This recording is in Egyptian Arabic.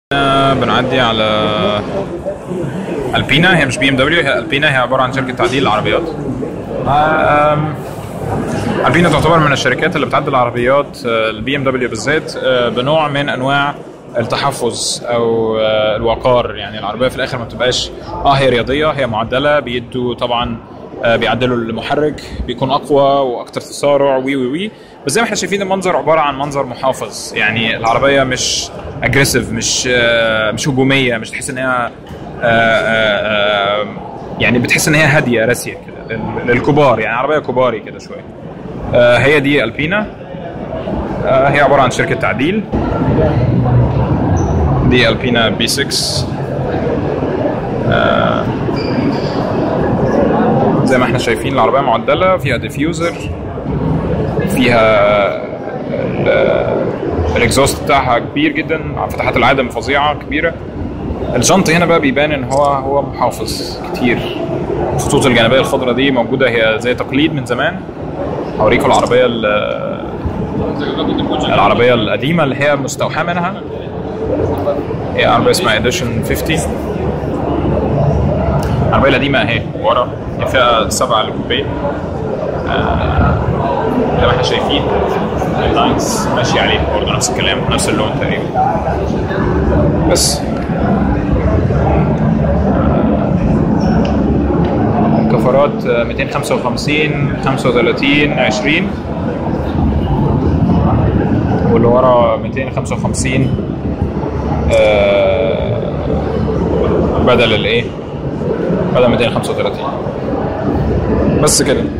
بنعدي على البينا هي مش بي ام دبليو هي البينا هي عباره عن شركه تعديل العربيات آم، البينا تعتبر من الشركات اللي بتعدل العربيات البي ام دبليو بالذات آه، بنوع من انواع التحفظ او آه، الوقار يعني العربيه في الاخر ما بتبقاش اه هي رياضيه هي معدله بيدوا طبعا آه، بيعدلوا المحرك بيكون اقوى واكثر تسارع وي وي وي بس زي ما احنا شايفين المنظر عباره عن منظر محافظ يعني العربيه مش اجريسيف مش آه، مش هجوميه مش تحس ان هي آه، آه، آه، يعني بتحس ان هي هاديه راسيه كده لل- للكبار يعني عربيه كباري كده شويه آه، هي دي البينا آه، هي عباره عن شركه تعديل دي البينا بي 6 آه، زي ما احنا شايفين العربيه معدله فيها ديفيوزر فيها ال- الاكزوست بتاعها كبير جدا فتحات العدم فظيعه كبيره الجنط هنا بقى بيبان ان هو هو محافظ كتير الخطوط الجانبيه الخضراء دي موجوده هي زي تقليد من زمان هوريكم العربيه ال- العربيه القديمه اللي هي مستوحاه منها هي عربيه اسمها اديشن 50 العربيه القديمه اهي ورا هي فيها سبعه لكوبيه آه، زي ما احنا شايفين اللاينز ماشي عليه برضه نفس الكلام نفس اللون تقريبا بس كفرات آه، 255 35 20 واللي ورا 255 آه، بدل الايه بدل 235 بس كده